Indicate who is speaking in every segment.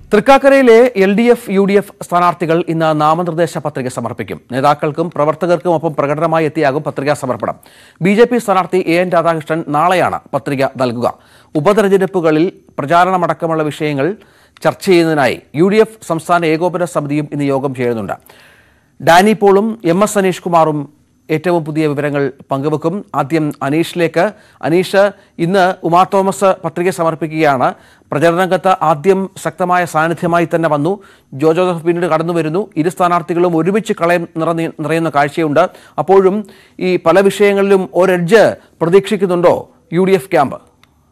Speaker 1: തൃക്കാക്കരയിലെ L D F U D F സ്ഥാനാർത്ഥികൾ ഇന്ന് നാമനിർദ്ദേശ പത്രിക സമർപ്പിക്കും നേതാക്കൾക്കും പ്രവർത്തകർക്കും ഒപ്പം പ്രകടനമായി എത്തിയാകും പത്രികാ സമർപ്പണം ബി ജെ പി സ്ഥാനാർത്ഥി എ എൻ രാധാകൃഷ്ണൻ നാളെയാണ് പത്രിക നൽകുക ഉപതെരഞ്ഞെടുപ്പുകളിൽ പ്രചാരണമടക്കമുള്ള വിഷയങ്ങൾ ചർച്ച ചെയ്യുന്നതിനായി യു ഡി എഫ് സംസ്ഥാന ഏകോപന സമിതിയും ഇന്ന് യോഗം ചേരുന്നുണ്ട് ഡാനി പോളും എം എസ് അനീഷ് കുമാറും ഏറ്റവും പുതിയ വിവരങ്ങൾ പങ്കുവെക്കും ആദ്യം അനീഷിലേക്ക് അനീഷ് ഇന്ന് ഉമാ തോമസ് പത്രിക സമർപ്പിക്കുകയാണ് പ്രചരണരംഗത്ത് ആദ്യം ശക്തമായ സാന്നിധ്യമായി തന്നെ വന്നു ജോ ജോസഫ് പിന്നീട് കടന്നു വരുന്നു ഇരു സ്ഥാനാർത്ഥികളും ഒരുമിച്ച് കളയം നിറഞ്ഞ നിറയുന്ന കാഴ്ചയുണ്ട് അപ്പോഴും ഈ പല വിഷയങ്ങളിലും ഒരെഡ്ജ് പ്രതീക്ഷിക്കുന്നുണ്ടോ യു ഡി എഫ് ക്യാമ്പ്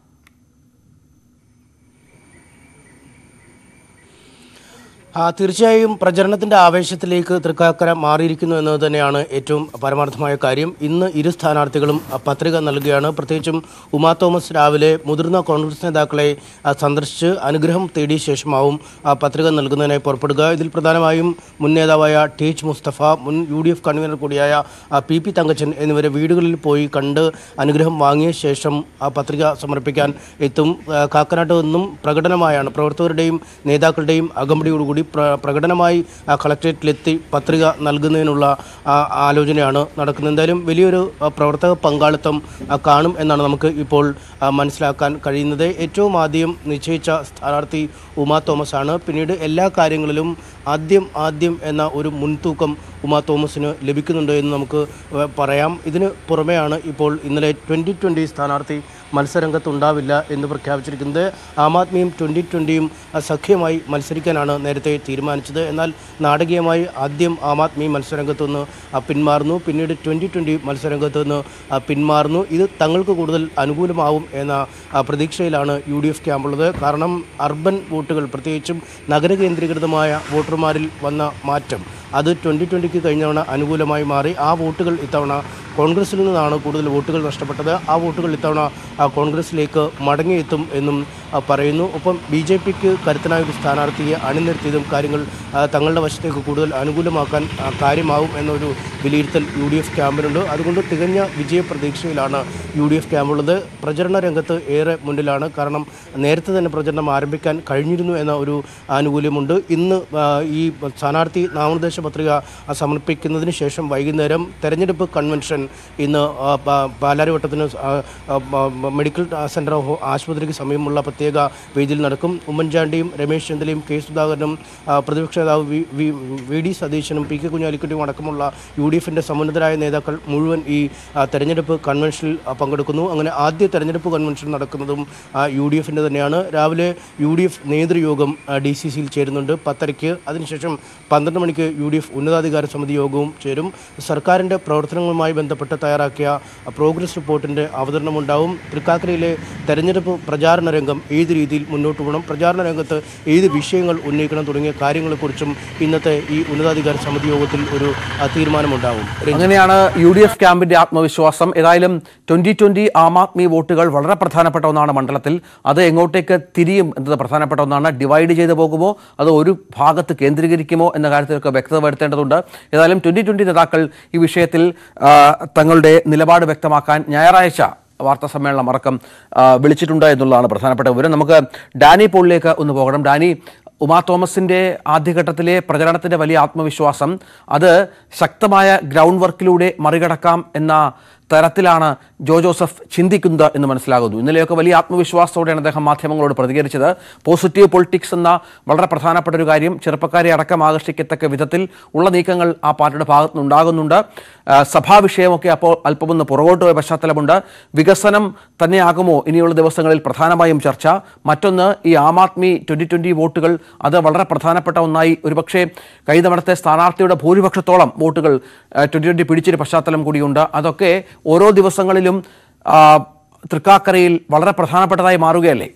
Speaker 2: ആ, തീർച്ചയായും പ്രചരണത്തിന്റെ ആവേശത്തിലേക്ക് തൃക്കാക്കര മാറിയിരിക്കുന്നു എന്നത് തന്നെയാണ് ഏറ്റവും പരമാർത്ഥമായ കാര്യം ഇന്ന് ഇരു സ്ഥാനാർത്ഥികളും ആ, പത്രിക നൽകുകയാണ് പ്രത്യേകിച്ചും ഉമാ തോമസ് രാവിലെ മുതിർന്ന കോൺഗ്രസ് നേതാക്കളെ ആ, സന്ദർശിച്ച് അനുഗ്രഹം തേടിയ ശേഷമാവും ആ, പത്രിക നൽകുന്നതിനായി പുറപ്പെടുക ഇതിൽ പ്രധാനമായും മുൻ നേതാവായ ടി എച്ച് മുസ്തഫ മുൻ യു ഡി എഫ് കൺവീനർ കൂടിയായ ആ, പി പി തങ്കച്ചൻ എന്നിവരെ വീടുകളിൽ പോയി കണ്ട് അനുഗ്രഹം വാങ്ങിയ ശേഷം ആ പത്രിക സമർപ്പിക്കാൻ എത്തും ആ, കാക്കനാട്ട് നിന്നും പ്രകടനമായാണ് പ്രവർത്തകരുടെയും നേതാക്കളുടെയും അകമ്പടിയോടുകൂടി പ്ര പ്രകടനമായി ആ, കളക്ട്രേറ്റിലെത്തി പത്രിക നൽകുന്നതിനുള്ള ആ, ആലോചനയാണ് നടക്കുന്നത് എന്തായാലും വലിയൊരു ആ, പ്രവർത്തക പങ്കാളിത്തം ആ, കാണും എന്നാണ് നമുക്ക് ഇപ്പോൾ ആ, മനസ്സിലാക്കാൻ കഴിയുന്നത് ഏറ്റവും ആദ്യം നിശ്ചയിച്ച സ്ഥാനാർത്ഥി ഉമാ തോമസ് ആണ് പിന്നീട് എല്ലാ കാര്യങ്ങളിലും ആദ്യം ആദ്യം എന്ന ഒരു മുൻതൂക്കം ഉമാ തോമസിന് ലഭിക്കുന്നുണ്ട് എന്ന് നമുക്ക് ഏഹ്, പറയാം ഇതിന് പുറമെയാണ് ഇപ്പോൾ ഇന്നലെ ട്വൻ്റി ട്വൻ്റി സ്ഥാനാർത്ഥി മത്സരരംഗത്തുണ്ടാവില്ല എന്ന് പ്രഖ്യാപിച്ചിരിക്കുന്നത് ആം ആദ്മിയും ട്വൻ്റി ട്വൻ്റിയും സഖ്യമായി മത്സരിക്കാനാണ് നേരത്തെ തീരുമാനിച്ചത് എന്നാൽ നാടകീയമായി ആദ്യം ആം ആദ്മി മത്സരരംഗത്തു നിന്ന് ആ, പിന്മാറുന്നു പിന്നീട് ട്വൻ്റി ട്വൻ്റി മത്സരരംഗത്തു നിന്ന് ആ, പിന്മാറുന്നു ഇത് തങ്ങൾക്ക് കൂടുതൽ അനുകൂലമാവും എന്ന ആ, പ്രതീക്ഷയിലാണ് യു ഡി എഫ് ക്യാമ്പുള്ളത് കാരണം അർബൻ വോട്ടുകൾ പ്രത്യേകിച്ചും നഗര കേന്ദ്രീകൃതമായ വോട്ടർമാരിൽ വന്ന മാറ്റം അത് ട്വൻ്റി ട്വൻ്റിക്ക് കഴിഞ്ഞ തവണ അനുകൂലമായി മാറി ആ വോട്ടുകൾ ഇത്തവണ കോൺഗ്രസിൽ നിന്നാണ് കൂടുതൽ വോട്ടുകൾ നഷ്ടപ്പെട്ടത് ആ വോട്ടുകൾ ഇത്തവണ ആ, കോൺഗ്രസിലേക്ക് മടങ്ങിയെത്തും എന്നും ആ, പറയുന്നു ഒപ്പം ബി ജെ പിക്ക് കരുത്തനായ ഒരു സ്ഥാനാർത്ഥിയെ അണിനിർത്തിയതും കാര്യങ്ങൾ ആ, തങ്ങളുടെ വശത്തേക്ക് കൂടുതൽ അനുകൂലമാക്കാൻ ആ, കാര്യമാവും എന്നൊരു വിലയിരുത്തൽ യു ഡി എഫ് ക്യാമ്പിനുണ്ട് അതുകൊണ്ട് തികഞ്ഞ വിജയപ്രതീക്ഷയിലാണ് യു ഡി എഫ് ക്യാമ്പുള്ളത് പ്രചരണ രംഗത്ത് ഏറെ മുന്നിലാണ് കാരണം നേരത്തെ തന്നെ പ്രചരണം ആരംഭിക്കാൻ കഴിഞ്ഞിരുന്നു എന്ന ഒരു ആനുകൂല്യമുണ്ട് ഇന്ന് ആ, ഈ സ്ഥാനാർത്ഥി നാമനിർദ്ദേശ പത്രിക ആ, സമർപ്പിക്കുന്നതിന് ശേഷം വൈകുന്നേരം തെരഞ്ഞെടുപ്പ് കൺവെൻഷൻ ഇന്ന് ആ, പ- പാലാരിവട്ടത്തിന് സ- ആ, ആ, മ- മെഡിക്കൽ സെൻറ്റർ ഹോ- ആശുപത്രിക്ക് സമീപമുള്ള പ്രത്യേക വേദിയിൽ നടക്കും ഉമ്മൻചാണ്ടിയും രമേശ് ചെന്നിലയും കെ സുധാകരനും ആ, പ്രതിപക്ഷ നേതാവ് വി വി വി ഡി സതീശനും പി കെ കുഞ്ഞാലിക്കുട്ടിയും അടക്കമുള്ള യു ഡി എഫിൻ്റെ സമുന്നതരായ നേതാക്കൾ മുഴുവൻ ഈ ആ, തെരഞ്ഞെടുപ്പ് കൺവെൻഷനിൽ ആ, പങ്കെടുക്കുന്നു അങ്ങനെ ആദ്യ തെരഞ്ഞെടുപ്പ് കൺവെൻഷൻ നടക്കുന്നതും ആ, യു ഡി എഫിൻ്റെ തന്നെയാണ് രാവിലെ യു ഡി എഫ് നേതൃയോഗം ഡി സി സിയിൽ ചേരുന്നുണ്ട് പത്തരയ്ക്ക് അതിനുശേഷം പന്ത്രണ്ട് മണിക്ക് യു ഡി എഫ് ഉന്നതാധികാര സമിതി യോഗവും ചേരും സർക്കാരിൻ്റെ പ്രവർത്തനങ്ങളുമായി ബന്ധപ്പെട്ട് തയ്യാറാക്കിയ പ്രോഗ്രസ് റിപ്പോർട്ടിൻ്റെ അവതരണമുണ്ടാവും തൃക്കാക്കരയിലെ തെരഞ്ഞെടുപ്പ് പ്രചാരണ രംഗം ഏത് രീതിയിൽ മുന്നോട്ട് പോകണം പ്രചാരണ രംഗത്ത് ഏത് വിഷയങ്ങൾ ഉന്നയിക്കണം തുടങ്ങിയ കാര്യങ്ങളെക്കുറിച്ചും ഇന്നത്തെ ഈ ഉന്നതാധികാര സമിതി യോഗത്തിൽ ഒരു ആ, തീരുമാനമുണ്ടാവും
Speaker 1: അങ്ങനെയാണ് യു ഡി എഫ് ക്യാമ്പിന്റെ ആത്മവിശ്വാസം ഏതായാലും ട്വന്റി ട്വന്റി ആം ആദ്മി വോട്ടുകൾ വളരെ പ്രധാനപ്പെട്ട ഒന്നാണ് മണ്ഡലത്തിൽ അത് എങ്ങോട്ടേക്ക് തിരിയും എന്നത് പ്രധാനപ്പെട്ട ഒന്നാണ് ഡിവൈഡ് ചെയ്ത് പോകുമോ അത് ഒരു ഭാഗത്ത് കേന്ദ്രീകരിക്കുമോ എന്ന കാര്യത്തിലൊക്കെ വ്യക്തത വരുത്തേണ്ടതുണ്ട് ഏതായാലും ട്വന്റി ട്വന്റി നേതാക്കൾ ഈ വിഷയത്തിൽ ആ, തങ്ങളുടെ നിലപാട് വ്യക്തമാക്കാൻ ഞായറാഴ്ച വാർത്താ സമ്മേളനം അടക്കം ആ, വിളിച്ചിട്ടുണ്ട് എന്നുള്ളതാണ് പ്രധാനപ്പെട്ട വിവരം നമുക്ക് ഡാനി പോളിലേക്ക് ഒന്ന് പോകണം ഡാനി ഉമാ തോമസിന്റെ ആദ്യഘട്ടത്തിലെ പ്രചരണത്തിന്റെ വലിയ ആത്മവിശ്വാസം അത് ശക്തമായ ഗ്രൗണ്ട് വർക്കിലൂടെ മറികടക്കാം എന്ന തരത്തിലാണ് ജോ ജോസഫ് ചിന്തിക്കുന്നത് എന്ന് മനസ്സിലാകുന്നു ഇന്നലെയൊക്കെ വലിയ ആത്മവിശ്വാസത്തോടെയാണ് അദ്ദേഹം മാധ്യമങ്ങളോട് പ്രതികരിച്ചത് പോസിറ്റീവ് പൊളിറ്റിക്സ് എന്ന വളരെ പ്രധാനപ്പെട്ട ഒരു കാര്യം ചെറുപ്പക്കാരെ അടക്കം ആകർഷിക്കത്തക്ക വിധത്തിൽ ഉള്ള നീക്കങ്ങൾ ആ പാർട്ടിയുടെ ഭാഗത്തു നിന്നുണ്ടാകുന്നുണ്ട് ആ, സഭാ വിഷയമൊക്കെ അപ്പോൾ അല്പമൊന്ന് പുറകോട്ട് പോയ പശ്ചാത്തലമുണ്ട് വികസനം തന്നെയാകുമോ ഇനിയുള്ള ദിവസങ്ങളിൽ പ്രധാനമായും ചർച്ച മറ്റൊന്ന് ഈ ആം ആദ്മി ട്വൻ്റി ട്വൻ്റി വോട്ടുകൾ അത് വളരെ പ്രധാനപ്പെട്ട ഒന്നായി ഒരുപക്ഷെ കഴിഞ്ഞ സ്ഥാനാർത്ഥിയുടെ ഭൂരിപക്ഷത്തോളം വോട്ടുകൾ ട്വൻ്റി ട്വൻ്റി പിടിച്ചൊരു പശ്ചാത്തലം കൂടിയുണ്ട് അതൊക്കെ ഓരോ ദിവസങ്ങളിലും ആ, തൃക്കാക്കരയിൽ വളരെ പ്രധാനപ്പെട്ടതായി മാറുകയല്ലേ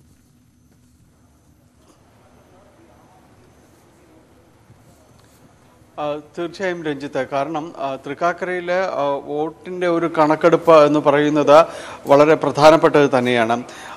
Speaker 3: ആ, തീർച്ചയായും രഞ്ജിത്ത് കാരണം ആ, തൃക്കാക്കരയിലെ ആ, വോട്ടിന്റെ ഒരു കണക്കെടുപ്പ് എന്ന് പറയുന്നത് വളരെ പ്രധാനപ്പെട്ടത് തന്നെയാണ്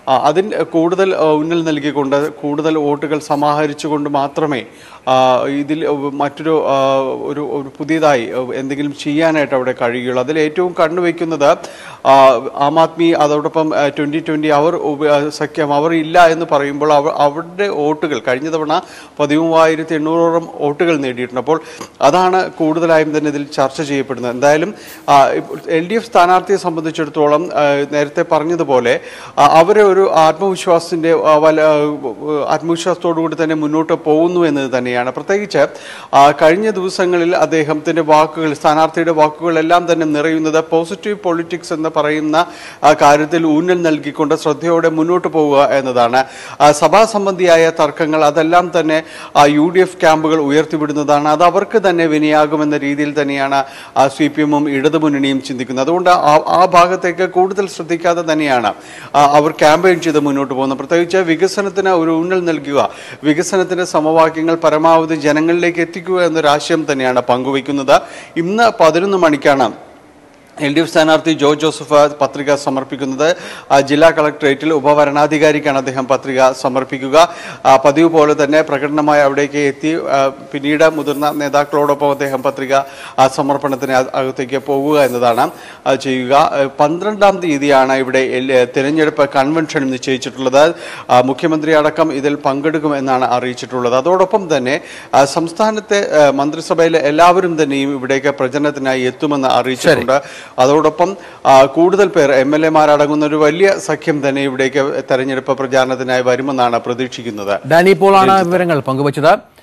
Speaker 3: ആ, അതിന് കൂടുതൽ ആ, ഊന്നൽ നൽകിക്കൊണ്ട് കൂടുതൽ വോട്ടുകൾ സമാഹരിച്ചുകൊണ്ട് മാത്രമേ ആ, ഇതിൽ മറ്റൊരു ആ, ഒരു ഒരു പുതിയതായി എന്തെങ്കിലും ചെയ്യാനായിട്ട് അവിടെ കഴിയുകയുള്ളൂ അതിൽ ഏറ്റവും കണ്ണുവെക്കുന്നത് ആ, ആം ആദ്മി അതോടൊപ്പം ട്വൻ്റി ട്വൻ്റി അവർ ഉപ- ആ, സഖ്യം അവർ ഇല്ല എന്ന് പറയുമ്പോൾ അവർ അവരുടെ വോട്ടുകൾ കഴിഞ്ഞ തവണ പതിമൂവായിരത്തി എണ്ണൂറോളം വോട്ടുകൾ നേടിയിട്ടുണ്ട് അപ്പോൾ അതാണ് കൂടുതലായും തന്നെ ഇതിൽ ചർച്ച ചെയ്യപ്പെടുന്നത് എന്തായാലും എൽ ഡി എഫ് സ്ഥാനാർത്ഥിയെ സംബന്ധിച്ചിടത്തോളം ആ, നേരത്തെ പറഞ്ഞതുപോലെ ആ, അവരെ ഒരു ആത്മവിശ്വാസത്തിൻ്റെ ആ, വല ആ, ആത്മവിശ്വാസത്തോടു കൂടി തന്നെ മുന്നോട്ട് പോകുന്നു എന്നത് തന്നെയാണ് പ്രത്യേകിച്ച് ആ, കഴിഞ്ഞ ദിവസങ്ങളിൽ അദ്ദേഹത്തിൻ്റെ വാക്കുകൾ സ്ഥാനാർത്ഥിയുടെ വാക്കുകളെല്ലാം തന്നെ നിറയുന്നത് പോസിറ്റീവ് പൊളിറ്റിക്സ് എന്ന് പറയുന്ന ആ, കാര്യത്തിൽ ഊന്നൽ നൽകിക്കൊണ്ട് ശ്രദ്ധയോടെ മുന്നോട്ട് പോവുക എന്നതാണ് ആ, സഭാ സംബന്ധിയായ തർക്കങ്ങൾ അതെല്ലാം തന്നെ യു ഡി എഫ് ക്യാമ്പുകൾ ഉയർത്തിവിടുന്നതാണ് അത് അവർക്ക് തന്നെ വിനയാകുമെന്ന രീതിയിൽ തന്നെയാണ് സി പി എമ്മും ഇടതുമുന്നണിയും ചിന്തിക്കുന്നത് അതുകൊണ്ട് ആ- ആ ഭാഗത്തേക്ക് കൂടുതൽ ശ്രദ്ധിക്കാതെ തന്നെയാണ് ആ, അവർ ക്യാമ്പയിൻ ചെയ്ത് മുന്നോട്ട് പോകുന്നത് പ്രത്യേകിച്ച് വികസനത്തിന് ഒരു ഊന്നൽ നൽകുക വികസനത്തിന്റെ സമവാക്യങ്ങൾ പരമാവധി ജനങ്ങളിലേക്ക് എത്തിക്കുക എന്നൊരാശയം തന്നെയാണ് പങ്കുവയ്ക്കുന്നത് ഇന്ന് പതിനൊന്ന് മണിക്കാണ് എൽ ഡി എഫ് സ്ഥാനാർത്ഥി ജോ ജോസഫ് പത്രിക സമർപ്പിക്കുന്നത് ആ, ജില്ലാ കളക്ടറേറ്റിൽ ഉപവരണാധികാരിക്കാണ് അദ്ദേഹം പത്രിക സമർപ്പിക്കുക ആ, പതിവ് പോലെ തന്നെ പ്രകടനമായി അവിടേക്ക് എത്തി ആ, പിന്നീട് മുതിർന്ന നേതാക്കളോടൊപ്പം അദ്ദേഹം പത്രിക ആ, സമർപ്പണത്തിന് അ- അകത്തേക്ക് പോകുക എന്നതാണ് ആ, ചെയ്യുക ആ, പന്ത്രണ്ടാം തീയതിയാണ് ഇവിടെ എൽ- തിരഞ്ഞെടുപ്പ് കൺവെൻഷൻ നിശ്ചയിച്ചിട്ടുള്ളത് ആ, മുഖ്യമന്ത്രി അടക്കം ഇതിൽ പങ്കെടുക്കുമെന്നാണ് അറിയിച്ചിട്ടുള്ളത് അതോടൊപ്പം തന്നെ ആ, സംസ്ഥാനത്തെ ആ, മന്ത്രിസഭയിലെ എല്ലാവരും തന്നെയും ഇവിടേക്ക് പ്രചരണത്തിനായി എത്തുമെന്ന് അറിയിച്ചിട്ടുണ്ട് അതോടൊപ്പം ആ, കൂടുതൽ പേർ എം എൽ എമാരടങ്ങുന്ന ഒരു വലിയ സഖ്യം തന്നെ ഇവിടേക്ക് തെരഞ്ഞെടുപ്പ് പ്രചാരണത്തിനായി വരുമെന്നാണ് പ്രതീക്ഷിക്കുന്നത്
Speaker 1: ഡാനി പോളാണ് വിവരങ്ങൾ പങ്കുവച്ചത്